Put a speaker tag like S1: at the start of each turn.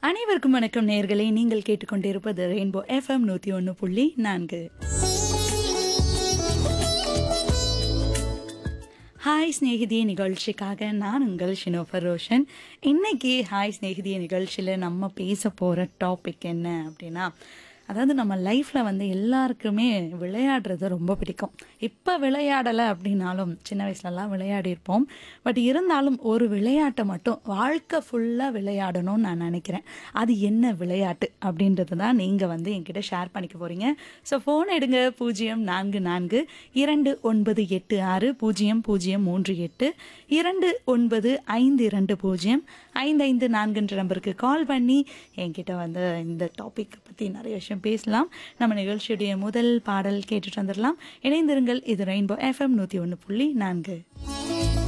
S1: அனைவருக்கும் வணக்கம் நேயர்களே நீங்கள் கேட்டுக்கொண்டிருப்பது ரெயின்போ எஃப்எம் நூத்தி ஒன்று புள்ளி நான்கு ஹாய் ஸ்நேகிதிய நிகழ்ச்சிக்காக நான் உங்கள் ஷினோஃபர் ரோஷன் இன்னைக்கு ஹாய் ஸ்நேகிதிய நிகழ்ச்சியில் நம்ம பேச போகிற டாபிக் என்ன அப்படின்னா அதாவது நம்ம லைஃப்பில் வந்து எல்லாருக்குமே விளையாடுறது ரொம்ப பிடிக்கும் இப்போ விளையாடலை அப்படின்னாலும் சின்ன வயசுலலாம் விளையாடி இருப்போம் பட் இருந்தாலும் ஒரு விளையாட்டை மட்டும் வாழ்க்கை ஃபுல்லாக விளையாடணும்னு நான் நினைக்கிறேன் அது என்ன விளையாட்டு அப்படின்றது தான் நீங்கள் வந்து என்கிட்ட ஷேர் பண்ணிக்க போகிறீங்க ஸோ ஃபோன் எடுங்க பூஜ்ஜியம் நான்கு நான்கு இரண்டு ஒன்பது எட்டு ஆறு பூஜ்ஜியம் பூஜ்ஜியம் மூன்று எட்டு இரண்டு ஒன்பது ஐந்து இரண்டு பூஜ்ஜியம் ஐந்து ஐந்து நான்குன்ற நம்பருக்கு கால் பண்ணி என்கிட்ட வந்து இந்த டாபிக் பற்றி நிறைய விஷயம் பேசலாம் நம்ம நிகழ்ச்சியுடைய முதல் பாடல் கேட்டுட்டு வந்துடலாம் இணைந்திருங்கள் இது ரெயின்போ எஃப்எம் நூற்றி ஒன்று புள்ளி நான்கு